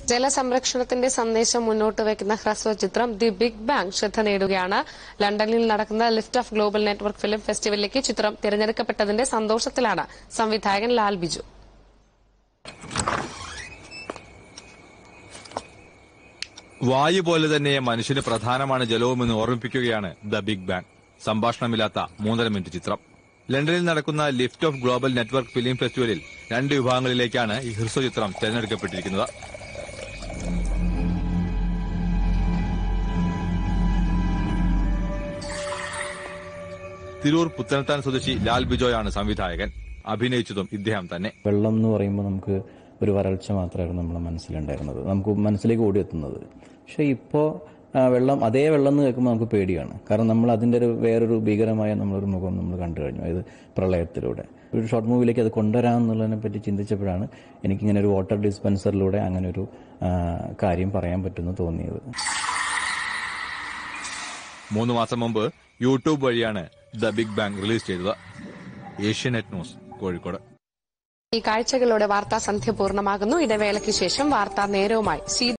ജലസംരക്ഷണത്തിന്റെ സന്ദേശം മുന്നോട്ട് വയ്ക്കുന്ന ഹ്രസ്വ ചിത്രം ദി ബിഗ് ബാങ് ശ്രദ്ധ നേടുകയാണ് ലണ്ടനിൽ നടക്കുന്ന lift off global network film ഫെസ്റ്റിവലിലേക്ക് ചിത്രം തിരഞ്ഞെടുക്കപ്പെട്ടതിന്റെ സന്തോഷത്തിലാണ് സംവിധായകൻ ലാൽ ബിജു വായു പോലെ തന്നെ മനുഷ്യന് പ്രധാനമാണ് ജലവുമെന്ന് ഓർമ്മിപ്പിക്കുകയാണ് ദ ബിഗ് ബാങ് സംഭാഷണമില്ലാത്ത മൂന്നര മിനിറ്റ് ചിത്രം ലണ്ടനിൽ നടക്കുന്ന lift off global network film ഫെസ്റ്റിവലിൽ രണ്ട് വിഭാഗങ്ങളിലേക്കാണ് ഈ ഹ്രസ്വചിത്രം തെരഞ്ഞെടുക്കപ്പെട്ടിരിക്കുന്നത് തിരൂർ പുത്തനത്താൻ സ്വദേശി ലാൽ ബിജോയാണ് സംവിധായകൻ അഭിനയിച്ചതും ഇദ്ദേഹം തന്നെ വെള്ളം എന്ന് പറയുമ്പോൾ നമുക്ക് ഒരു വരൾച്ച മാത്രമായിരുന്നു നമ്മുടെ മനസ്സിലുണ്ടായിരുന്നത് നമുക്ക് മനസ്സിലേക്ക് ഓടിയെത്തുന്നത് പക്ഷെ ഇപ്പോൾ വെള്ളം അതേ വെള്ളം എന്ന് കേൾക്കുമ്പോൾ നമുക്ക് പേടിയാണ് കാരണം നമ്മൾ അതിൻ്റെ ഒരു വേറൊരു ഭീകരമായ നമ്മളൊരു മുഖം നമ്മൾ കണ്ടു കഴിഞ്ഞു അതായത് പ്രളയത്തിലൂടെ ഒരു ഷോർട്ട് മൂവിയിലേക്ക് അത് കൊണ്ടുവരാം എന്നുള്ളതിനെ പറ്റി ചിന്തിച്ചപ്പോഴാണ് എനിക്കിങ്ങനെ ഒരു വാട്ടർ ഡിസ്പെൻസറിലൂടെ അങ്ങനെ ഒരു ആ, കാര്യം പറയാൻ പറ്റുമെന്ന് തോന്നിയത് മൂന്ന് മാസം മുമ്പ് യൂട്യൂബ് വഴിയാണ് ദ ബിഗ് ബാങ് റിലീസ് ചെയ്തത് ഏഷ്യനെറ്റ് ന്യൂസ് കോഴിക്കോട് ഈ കാഴ്ചകളോടെ വാർത്താ സന്ധ്യ പൂർണ്ണമാകുന്നു ഇടവേളയ്ക്ക് ശേഷം വാർത്താ നേരവുമായി സി